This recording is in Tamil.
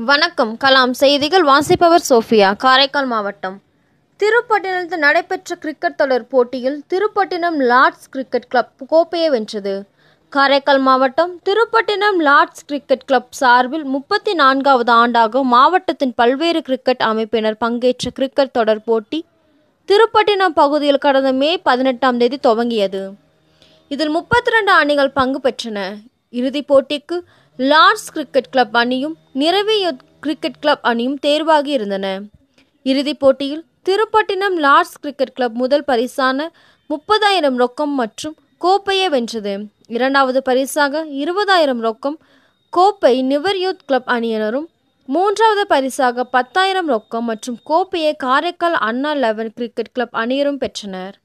வணக்கம் கலாம் செய்திகள் வாசிப்பவர் சோஃபியா காரைக்கால் மாவட்டம் திருப்பட்டினத்தில் நடைபெற்ற கிரிக்கெட் தொடர் போட்டியில் திருப்பட்டினம் லார்ட்ஸ் கிரிக்கெட் கிளப் கோப்பையை வென்றது காரைக்கால் மாவட்டம் திருப்பட்டினம் லார்ட்ஸ் கிரிக்கெட் கிளப் சார்பில் முப்பத்தி நான்காவது ஆண்டாக மாவட்டத்தின் பல்வேறு கிரிக்கெட் அமைப்பினர் பங்கேற்ற கிரிக்கெட் தொடர் போட்டி திருப்பட்டினம் பகுதியில் கடந்த மே பதினெட்டாம் தேதி துவங்கியது இதில் முப்பத்தி ரெண்டு அணிகள் பங்கு பெற்றன இறுதிப் போட்டிக்கு லார்ட்ஸ் கிரிக்கெட் கிளப் அணியும் நிறவி கிரிக்கெட் கிளப் அணியும் தேர்வாகி இருந்தன இறுதிப் போட்டியில் திருப்பட்டினம் லார்ட்ஸ் கிரிக்கெட் கிளப் முதல் பரிசான முப்பதாயிரம் ரொக்கம் மற்றும் கோப்பையை வென்றது இரண்டாவது பரிசாக இருபதாயிரம் ரொக்கம் கோப்பை நிவர் யூத் கிளப் அணியினரும் மூன்றாவது பரிசாக பத்தாயிரம் ரொக்கம் மற்றும் கோப்பையை Karaikal Anna eleven cricket club அணியரும் பெற்றனர்